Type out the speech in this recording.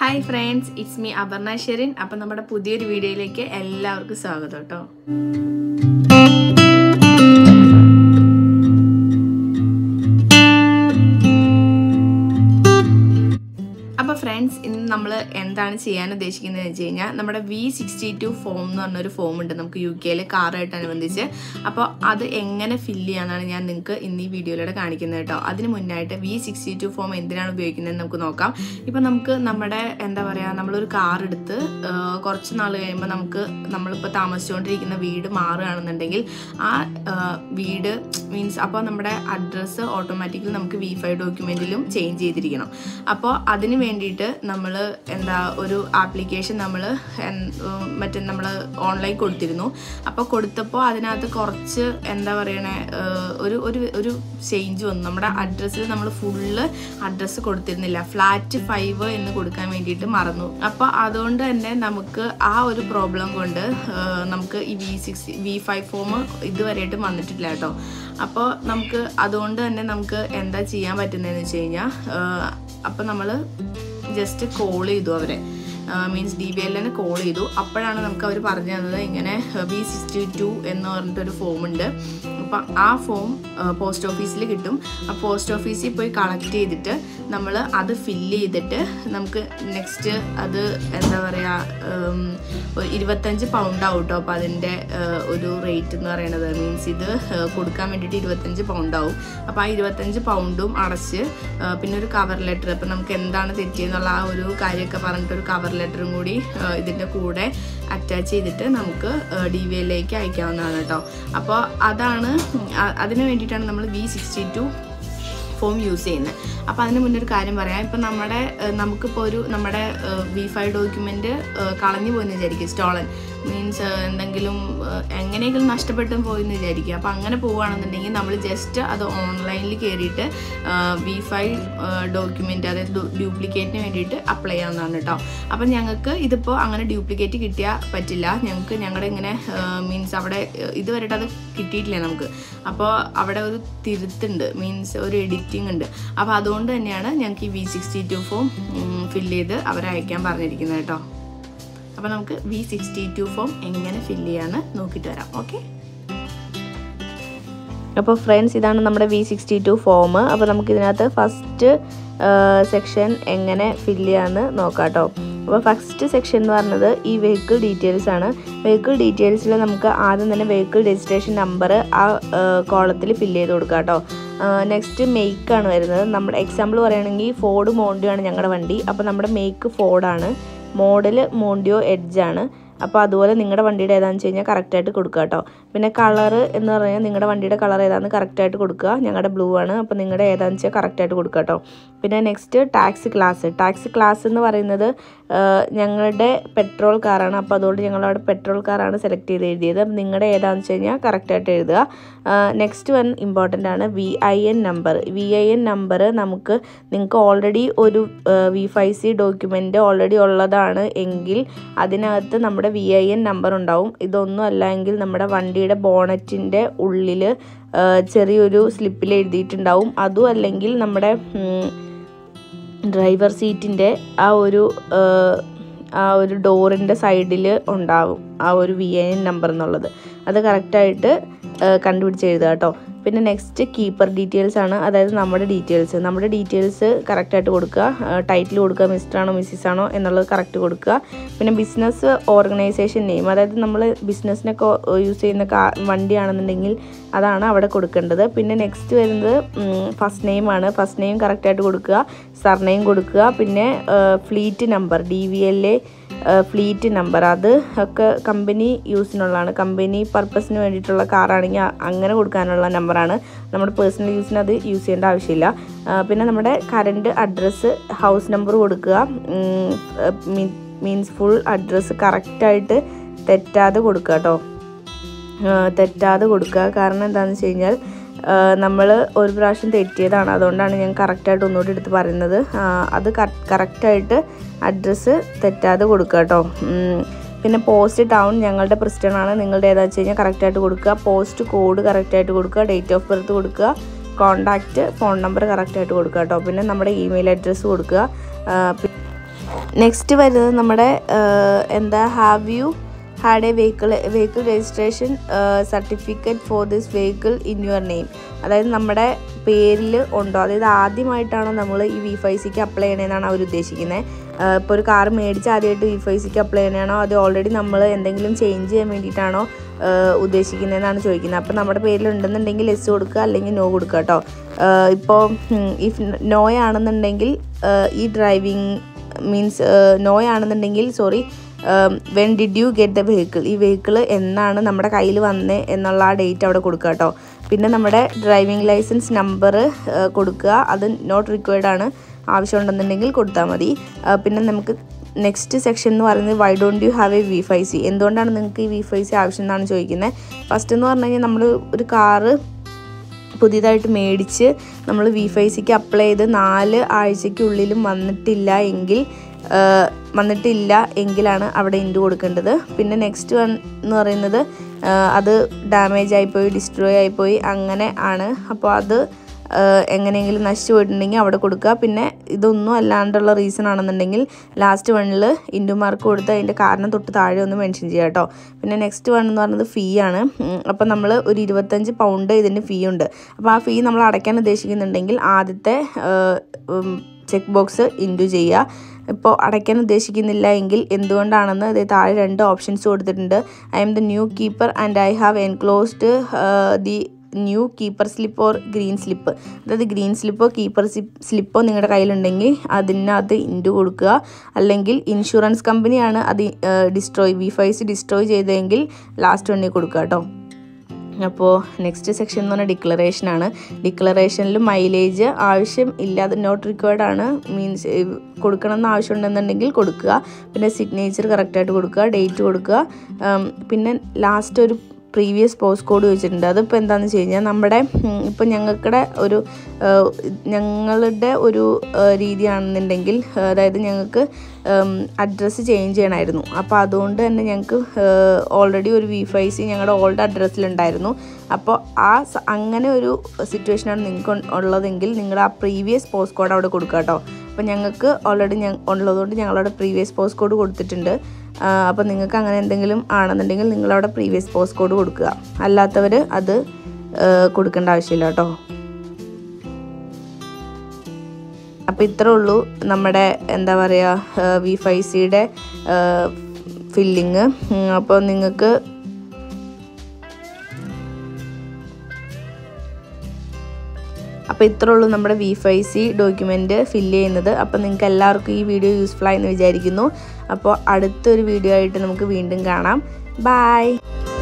Hi friends it's me Aparna Sherin അപ്പം നമ്മുടെ പുതിയൊരു വീഡിയോയിലേക്ക് എല്ലാവർക്കും സ്വാഗതം കേട്ടോ അപ്പോൾ ഫ്രണ്ട്സ് ഇന്ന് നമ്മൾ എന്താണ് ചെയ്യാൻ ഉദ്ദേശിക്കുന്നത് വെച്ച് കഴിഞ്ഞാൽ നമ്മുടെ വി സിക്സ്റ്റി ടു ഫോം എന്ന് പറഞ്ഞൊരു ഫോം ഉണ്ട് നമുക്ക് യു കെയിൽ കാറായിട്ടനുബന്ധിച്ച് അപ്പോൾ അത് എങ്ങനെ ഫില്ല് ചെയ്യാന്നാണ് ഞാൻ നിങ്ങൾക്ക് ഇന്ന് ഈ വീഡിയോയിലൂടെ കാണിക്കുന്നത് കേട്ടോ അതിന് മുന്നായിട്ട് വി സിക്സ്റ്റി ടു ഫോം എന്തിനാണ് ഉപയോഗിക്കുന്നത് നമുക്ക് നോക്കാം ഇപ്പം നമുക്ക് നമ്മുടെ എന്താ പറയുക നമ്മളൊരു കാർ എടുത്ത് ആ, കുറച്ച് നാൾ കഴിയുമ്പോൾ നമുക്ക് നമ്മളിപ്പോൾ താമസിച്ചുകൊണ്ടിരിക്കുന്ന വീട് മാറുകയാണെന്നുണ്ടെങ്കിൽ ആ ആ, വീട് മീൻസ് അപ്പോൾ നമ്മുടെ അഡ്രസ്സ് ഓട്ടോമാറ്റിക്കലി നമുക്ക് വി ഫൈവ് ഡോക്യുമെൻറ്റിലും ചേഞ്ച് ചെയ്തിരിക്കണം അപ്പോൾ അതിന് വേണ്ടിയിട്ട് നമ്മൾ എന്താ ഒരു ആപ്ലിക്കേഷൻ നമ്മൾ മറ്റേ നമ്മൾ ഓൺലൈൻ കൊടുത്തിരുന്നു അപ്പോൾ കൊടുത്തപ്പോൾ അതിനകത്ത് കുറച്ച് എന്താ പറയണേ ഏഹ്, ഒരു ഒരു ഒരു ചേഞ്ച് വന്നു നമ്മുടെ അഡ്രസ്സിൽ നമ്മൾ ഫുള്ള് അഡ്രസ്സ് കൊടുത്തിരുന്നില്ല ഫ്ലാറ്റ് ഫൈവ് എന്ന് കൊടുക്കാൻ വേണ്ടിയിട്ട് മറന്നു അപ്പോൾ അതുകൊണ്ട് തന്നെ നമുക്ക് ആ ഒരു പ്രോബ്ലം കൊണ്ട് ഏഹ്, നമുക്ക് ഈ V six V five form ഇതുവരെയായിട്ടും വന്നിട്ടില്ല കേട്ടോ അപ്പോൾ നമുക്ക് അതുകൊണ്ട് തന്നെ നമുക്ക് എന്താ ചെയ്യാൻ പറ്റുന്നതെന്ന് വെച്ച് കഴിഞ്ഞാൽ അപ്പോൾ നമ്മൾ ജസ്റ്റ് കോൾ ചെയ്തു അവരെ മീൻസ് ഡി ബി എല്ലിനെ കോൾ ചെയ്തു അപ്പോഴാണ് നമുക്ക് അവർ പറഞ്ഞു തന്നത് ഇങ്ങനെ ബി സിക്സ്റ്റി ടു എന്ന് പറഞ്ഞിട്ടൊരു ഫോം ഉണ്ട് അപ്പം ആ ഫോം പോസ്റ്റ് ഓഫീസിൽ കിട്ടും ആ പോസ്റ്റ് ഓഫീസിൽ പോയി കളക്ട് ചെയ്തിട്ട് നമ്മൾ അത് ഫില്ല് ചെയ്തിട്ട് നമുക്ക് നെക്സ്റ്റ് അത് എന്താ പറയുക ഇരുപത്തഞ്ച് പൗണ്ട് ആവും കേട്ടോ അപ്പോൾ അതിൻ്റെ ഒരു റേറ്റ് എന്ന് പറയുന്നത് മീൻസ് ഇത് ഏഹ്, കൊടുക്കാൻ വേണ്ടിയിട്ട് ഇരുപത്തഞ്ച് പൗണ്ട് ആവും അപ്പോൾ ആ ഇരുപത്തഞ്ച് പൗണ്ടും അടച്ച് ഏഹ്, പിന്നെ ഒരു കവർ ലെറ്റർ ഇപ്പം നമുക്ക് എന്താണ് തെറ്റിയെന്നുള്ള ആ ഒരു കാര്യമൊക്കെ പറഞ്ഞിട്ട് ഒരു കവർ ലെറ്ററും കൂടി ഏഹ്, ഇതിൻ്റെ കൂടെ അറ്റാച്ച് ചെയ്തിട്ട് നമുക്ക് ഡി വി എല്ലിലേക്ക് അയക്കാവുന്നതാണ് കേട്ടോ അപ്പോൾ അതാണ് ഉം, അ- അതിന് വേണ്ടിയിട്ടാണ് നമ്മൾ V sixty two form use ചെയ്യുന്നത് അപ്പോൾ അതിന് മുന്നേ ഒരു കാര്യം പറയാം ഇപ്പം നമ്മുടെ ഏഹ്, നമുക്കിപ്പോൾ ഒരു നമ്മുടെ വി ഫൈവ് ഡോക്യുമെൻ്റ് കളഞ്ഞു പോയെന്ന് വിചാരിക്കും സ്റ്റോളൻ മീൻസ് എന്തെങ്കിലും ഏഹ്, എങ്ങനെയെങ്കിലും നഷ്ടപ്പെട്ടും പോയെന്ന് വിചാരിക്കുക അപ്പോൾ അങ്ങനെ പോവുകയാണെന്നുണ്ടെങ്കിൽ നമ്മൾ ജസ്റ്റ് അത് ഓൺലൈനിൽ കയറിയിട്ട് വി ഫൈവ് ഡോക്യുമെൻ്റ് അതായത് ഡ്യൂപ്ലിക്കേറ്റിന് വേണ്ടിയിട്ട് അപ്ലൈ ചെയ്യാവുന്നതാണ് കേട്ടോ അപ്പം ഞങ്ങൾക്ക് ഇതിപ്പോൾ അങ്ങനെ ഡ്യൂപ്ലിക്കേറ്റ് കിട്ടിയാൽ പറ്റില്ല ഞങ്ങൾക്ക് ഞങ്ങളുടെ ഇങ്ങനെ മീൻസ് അവിടെ ഏഹ്, ഇതുവരെയായിട്ട് അത് കിട്ടിയിട്ടില്ല നമുക്ക് അപ്പോൾ അവിടെ ഒരു തിരുത്തുണ്ട് മീൻസ് ഒരു എഡിറ്റിംഗ് ഉണ്ട് അപ്പോൾ അതുകൊണ്ട് തന്നെയാണ് ഞങ്ങൾക്ക് ഈ V sixty two form fill ചെയ്ത് അവരെ അയക്കാൻ പറഞ്ഞിരിക്കുന്നത് കേട്ടോ അപ്പോൾ നമുക്ക് വി സിക്സ്റ്റി ടു ഫോം എങ്ങനെ ഫില്ല് ചെയ്യാന്ന് നോക്കിയിട്ട് വരാം ഓക്കെ അപ്പോൾ ഫ്രണ്ട്സ് ഇതാണ് നമ്മുടെ വി സിക്സ്റ്റി ടു ഫോം അപ്പോൾ നമുക്ക് ഇതിനകത്ത് ഫസ്റ്റ് സെക്ഷൻ എങ്ങനെ ഫില്ല് ചെയ്യാമെന്ന് നോക്കാം കേട്ടോ അപ്പോൾ ഫസ്റ്റ് സെക്ഷൻ എന്ന് പറഞ്ഞത് ഈ വെഹിക്കിൾ ഡീറ്റെയിൽസ് ആണ് വെഹിക്കിൾ ഡീറ്റെയിൽസിൽ നമുക്ക് ആദ്യം തന്നെ വെഹിക്കിൾ രജിസ്ട്രേഷൻ നമ്പർ ആ കോളത്തിൽ ഫില്ല് ചെയ്ത് കൊടുക്കാം കേട്ടോ നെക്സ്റ്റ് മേക്കാണ് വരുന്നത് നമ്മുടെ എക്സാമ്പിൾ പറയുകയാണെങ്കിൽ ഫോർഡ് മോണ്ടിയോ ആണ് ഞങ്ങളുടെ വണ്ടി അപ്പോൾ നമ്മുടെ മേക്ക് ഫോർഡാണ് മോഡൽ മോണ്ടിയോ എഡ്ജ് ആണ് അപ്പോൾ അതുപോലെ നിങ്ങളുടെ വണ്ടിയുടെ ഏതാണെന്ന് വെച്ച് കഴിഞ്ഞാൽ കറക്റ്റായിട്ട് കൊടുക്കുക കേട്ടോ പിന്നെ കളർ എന്ന് പറഞ്ഞാൽ നിങ്ങളുടെ വണ്ടിയുടെ കളർ ഏതാണെന്ന് കറക്റ്റായിട്ട് കൊടുക്കുക ഞങ്ങളുടെ ബ്ലൂ ആണ് അപ്പോൾ നിങ്ങളുടെ ഏതാണെന്ന് വെച്ചാൽ കറക്റ്റായിട്ട് കൊടുക്കുക കേട്ടോ പിന്നെ next taxi class taxi class എന്ന് പറയുന്നത് ആ, ഞങ്ങളുടെ പെട്രോൾ കാറാണ് അപ്പോൾ അതുകൊണ്ട് ഞങ്ങളവിടെ പെട്രോൾ കാറാണ് സെലക്ട് ചെയ്ത് എഴുതിയത് അപ്പം നിങ്ങളുടെ ഏതാണെന്ന് വെച്ച് കഴിഞ്ഞാൽ കറക്റ്റായിട്ട് എഴുതുക നെക്സ്റ്റ് വൺ ഇമ്പോർട്ടൻ്റ് ആണ് V I N number V I N number നമുക്ക് നിങ്ങൾക്ക് ഓൾറെഡി ഒരു V five C document already ഉള്ളതാണ് എങ്കിൽ അതിനകത്ത് നമ്മുടെ വി ഐ എൻ നമ്പർ ഉണ്ടാവും ഇതൊന്നും അല്ല എങ്കിൽ നമ്മുടെ വണ്ടിയുടെ ബോണറ്റിൻ്റെ ഉള്ളിൽ ചെറിയൊരു സ്ലിപ്പിൽ എഴുതിയിട്ടുണ്ടാവും അതും അല്ലെങ്കിൽ നമ്മുടെ ഉം, ഡ്രൈവർ സീറ്റിൻ്റെ ആ ഒരു ആ, ആ ഒരു ഡോറിൻ്റെ സൈഡിൽ ഉണ്ടാവും ആ ഒരു വി എൻ നമ്പർ എന്നുള്ളത് അത് കറക്റ്റായിട്ട് കണ്ടുപിടിച്ച് എഴുതുക കേട്ടോ പിന്നെ നെക്സ്റ്റ് കീപ്പർ ഡീറ്റെയിൽസ് ആണ് അതായത് നമ്മുടെ ഡീറ്റെയിൽസ് നമ്മുടെ ഡീറ്റെയിൽസ് കറക്റ്റായിട്ട് കൊടുക്കുക ടൈറ്റിൽ കൊടുക്കുക മിസ്റ്റർ ആണോ മിസ്സിസ് ആണോ എന്നുള്ളത് കറക്റ്റ് കൊടുക്കുക പിന്നെ ബിസിനസ് ഓർഗനൈസേഷൻ നെയിം അതായത് നമ്മൾ ബിസിനസ്സിനൊക്കെ യൂസ് ചെയ്യുന്ന കാ വണ്ടിയാണെന്നുണ്ടെങ്കിൽ അതാണ് അവിടെ കൊടുക്കേണ്ടത് പിന്നെ നെക്സ്റ്റ് വരുന്നത് ഫസ്റ്റ് നെയിം ആണ് ഫസ്റ്റ് നെയിം കറക്റ്റായിട്ട് കൊടുക്കുക സർനെയിം കൊടുക്കുക പിന്നെ fleet number D V L A fleet number അത് ഒക്കെ കമ്പനി യൂസിനുള്ളതാണ് കമ്പനി പർപ്പസിന് വേണ്ടിയിട്ടുള്ള കാറാണെങ്കിൽ അ- അങ്ങനെ കൊടുക്കാനുള്ള നമ്പറാണ് നമ്മുടെ പേഴ്സണൽ യൂസിന് അത് യൂസ് ചെയ്യേണ്ട ആവശ്യമില്ല ആ, പിന്നെ നമ്മുടെ കറണ്ട് അഡ്രസ്സ് ഹൗസ് നമ്പർ കൊടുക്കുക മീൻസ് ഫുൾ അഡ്രസ്സ് കറക്റ്റായിട്ട് തെറ്റാതെ കൊടുക്കുക കേട്ടോ തെറ്റാതെ കൊടുക്കുക കാരണം എന്താണെന്ന് വെച്ച് കഴിഞ്ഞാൽ നമ്മൾ ഒരു പ്രാവശ്യം തെറ്റിയതാണ് അതുകൊണ്ടാണ് ഞാൻ കറക്റ്റായിട്ട് ഒന്നുകൂടി എടുത്ത് പറയുന്നത് ആ, അത് കറക്റ്റായിട്ട് അഡ്രസ്സ് തെറ്റാതെ കൊടുക്കുക കേട്ടോ ഉം. പിന്നെ പോസ്റ്റ് ടൗൺ ഞങ്ങളുടെ പ്രിസ്റ്റൺ ആണ് നിങ്ങളുടെ ഏതാണെന്ന് വെച്ച് കഴിഞ്ഞാൽ കറക്റ്റായിട്ട് കൊടുക്കുക പോസ്റ്റ് കോഡ് കറക്റ്റായിട്ട് കൊടുക്കുക ഡേറ്റ് ഓഫ് ബർത്ത് കൊടുക്കുക കോണ്ടാക്റ്റ് ഫോൺ നമ്പർ കറക്റ്റായിട്ട് കൊടുക്കുക കേട്ടോ പിന്നെ നമ്മുടെ ഇമെയിൽ അഡ്രസ്സ് കൊടുക്കുക ആ, പി- നെക്സ്റ്റ് വരുന്നത് നമ്മുടെ ആഹ്, എന്താ have you had a vehicle vehicle registration certificate for this vehicle in your name അതായത് നമ്മുടെ പേരിൽ ഉണ്ടോ അതായത് ആദ്യമായിട്ടാണോ നമ്മൾ ഈ വി ഫൈവ് സിക്ക് അപ്ലൈ ചെയ്യണമെന്നാണ് അവർ ഉദ്ദേശിക്കുന്നത് ഇപ്പോൾ ഒരു കാർ മേടിച്ച് ആദ്യമായിട്ട് വി ഫൈവ് സിക്ക് അപ്ലൈ ചെയ്യണതാണോ അത് ഓൾറെഡി നമ്മൾ എന്തെങ്കിലും ചേഞ്ച് ചെയ്യാൻ വേണ്ടിയിട്ടാണോ ഉദ്ദേശിക്കുന്നതെന്നാണ് ചോദിക്കുന്നത് അപ്പോൾ നമ്മുടെ പേരിൽ ഉണ്ടെന്നുണ്ടെങ്കിൽ എസ് കൊടുക്കുക അല്ലെങ്കിൽ നോ കൊടുക്കുക കേട്ടോ ഇപ്പോൾ ഇഫ് നോ ആണെന്നുണ്ടെങ്കിൽ ആഹ് ഈ ഡ്രൈവിംഗ് മീൻസ് നോ ആണെന്നുണ്ടെങ്കിൽ sorry when did you get the vehicle ഈ വെഹിക്കിൾ എന്നാണ് നമ്മുടെ കയ്യിൽ വന്നത് എന്നുള്ള ആ ഡേറ്റ് അവിടെ കൊടുക്കുക കേട്ടോ പിന്നെ നമ്മുടെ ഡ്രൈവിംഗ് ലൈസൻസ് നമ്പർ കൊടുക്കുക അത് നോട്ട് റിക്വയർഡ് ആണ് ആവശ്യമുണ്ടെന്നുണ്ടെങ്കിൽ കൊടുത്താൽ മതി ആ, പിന്നെ നമുക്ക് നെക്സ്റ്റ് സെക്ഷൻ എന്ന് പറയുന്നത് why don't you have a V five C എന്തുകൊണ്ടാണ് നിങ്ങൾക്ക് ഈ വി ഫൈവ് സി ആവശ്യം എന്നാണ് ചോദിക്കുന്നത് ഫസ്റ്റ് എന്ന് പറഞ്ഞു കഴിഞ്ഞാൽ നമ്മൾ ഒരു കാറ് പുതിയതായിട്ട് മേടിച്ച് നമ്മൾ വി ഫൈവ് സിക്ക് അപ്ലൈ ചെയ്ത് നാല് ആഴ്ചയ്ക്കുള്ളിലും വന്നിട്ടില്ല എങ്കിൽ ആ, വന്നിട്ടില്ല എങ്കിലാണ് അവിടെ ഇൻഡ് കൊടുക്കേണ്ടത് പിന്നെ നെക്സ്റ്റ് വൺ എന്ന് പറയുന്നത് ആ, അത് ഡാമേജ് ആയിപ്പോയി ഡിസ്ട്രോയ് ആയിപ്പോയി അങ്ങനെ ആണ് അപ്പോൾ അത് ആ, എങ്ങനെയെങ്കിലും നശിച്ചു പോയിട്ടുണ്ടെങ്കിൽ അവിടെ കൊടുക്കുക പിന്നെ ഇതൊന്നും അല്ലാണ്ടുള്ള റീസൺ ആണെന്നുണ്ടെങ്കിൽ ലാസ്റ്റ് വണ്ണിൽ ഇൻഡു മാർക്ക് കൊടുത്ത് അതിൻ്റെ കാരണം തൊട്ട് താഴെ ഒന്ന് മെൻഷൻ ചെയ്യുക കേട്ടോ പിന്നെ നെക്സ്റ്റ് വൺ എന്ന് പറയുന്നത് ഫീ ആണ് അപ്പോൾ നമ്മൾ ഒരു ഇരുപത്തഞ്ച് പൗണ്ട് ഇതിന് ഫീ ഉണ്ട് അപ്പോൾ ആ ഫീ നമ്മൾ അടയ്ക്കാൻ ഉദ്ദേശിക്കുന്നുണ്ടെങ്കിൽ ആദ്യത്തെ ചെക്ക് ബോക്സ് ഇൻഡു ചെയ്യുക ഇപ്പോൾ അടയ്ക്കാൻ ഉദ്ദേശിക്കുന്നില്ല എങ്കിൽ എന്തുകൊണ്ടാണെന്ന് ഇത് താഴെ രണ്ട് ഓപ്ഷൻസ് കൊടുത്തിട്ടുണ്ട് I am the new keeper and I have enclosed the new keeper slip or green slip അതായത് ഗ്രീൻ സ്ലിപ്പോ കീപ്പർ സ്ലിപ്പോ നിങ്ങളുടെ കയ്യിലുണ്ടെങ്കിൽ അതിനകത്ത് ഇൻഡു കൊടുക്കുക അല്ലെങ്കിൽ ഇൻഷുറൻസ് കമ്പനിയാണ് അത് ഡിസ്ട്രോയ് വി ഫൈസ് ഡിസ്ട്രോയ് ചെയ്തതെങ്കിൽ ലാസ്റ്റ് വണ്ണി കൊടുക്കുക കേട്ടോ അപ്പോൾ നെക്സ്റ്റ് സെക്ഷൻ എന്ന് പറഞ്ഞാൽ ഡിക്ലറേഷനാണ് ഡിക്ലറേഷനിൽ മൈലേജ് ആവശ്യം ഇല്ലാതെ നോട്ട് റിക്വയർഡ് ആണ് മീൻസ് കൊടുക്കണമെന്ന് ആവശ്യമുണ്ടെന്നുണ്ടെങ്കിൽ കൊടുക്കുക പിന്നെ സിഗ്നേച്ചർ കറക്റ്റായിട്ട് കൊടുക്കുക ഡേറ്റ് കൊടുക്കുക ഉം, പിന്നെ ലാസ്റ്റ് ഒരു പ്രീവിയസ് പോസ്റ്റ് കോഡ് വെച്ചിട്ടുണ്ട് അതിപ്പോൾ എന്താണെന്ന് വെച്ച് കഴിഞ്ഞാൽ നമ്മുടെ ഇപ്പോൾ ഞങ്ങൾക്കിടെ ഒരു ഏഹ്, ഞങ്ങളുടെ ഒരു ഏഹ്, രീതിയാണെന്നുണ്ടെങ്കിൽ ഏഹ്, അതായത് ഞങ്ങൾക്ക് അഡ്രസ്സ് ചേഞ്ച് ചെയ്യണമായിരുന്നു അപ്പോൾ അതുകൊണ്ട് തന്നെ ഞങ്ങൾക്ക് ഓൾറെഡി ഒരു വി ഫൈവ് സി ഞങ്ങളുടെ ഓൾഡ് അഡ്രസ്സിലുണ്ടായിരുന്നു അപ്പോൾ ആ സ- അങ്ങനെ ഒരു സിറ്റുവേഷനാണ് നിങ്ങൾക്ക് ഉള്ളതെങ്കിൽ നിങ്ങൾ ആ പ്രീവിയസ് പോസ്റ്റ് കോഡ് അവിടെ കൊടുക്കുക കേട്ടോ അപ്പോൾ ഞങ്ങൾക്ക് ഓൾറെഡി ഞ ഉള്ളതുകൊണ്ട് ഞങ്ങളവിടെ പ്രീവിയസ് പോസ്റ്റ് കോഡ് കൊടുത്തിട്ടുണ്ട് അപ്പോൾ നിങ്ങൾക്ക് അങ്ങനെ എന്തെങ്കിലും ആണെന്നുണ്ടെങ്കിൽ നിങ്ങളവിടെ പ്രീവിയസ് പോസ്റ്റ് കോഡ് കൊടുക്കുക അല്ലാത്തവർ അത് ആ, കൊടുക്കേണ്ട ആവശ്യമില്ല കേട്ടോ അപ്പോൾ ഇത്രേ ഉള്ളൂ നമ്മുടെ എന്താ പറയുക വി ഫൈവ് സിയുടെ ഫില്ലിങ് അപ്പോൾ നിങ്ങൾക്ക് അപ്പോൾ ഇത്രേ ഉള്ളൂ നമ്മുടെ V five C document fill ചെയ്യുന്നത് അപ്പോൾ നിങ്ങൾക്ക് എല്ലാവർക്കും ഈ വീഡിയോ യൂസ്ഫുൾ ആയെന്ന് വിചാരിക്കുന്നു അപ്പോൾ അടുത്തൊരു വീഡിയോ ആയിട്ട് നമുക്ക് വീണ്ടും കാണാം ബായ്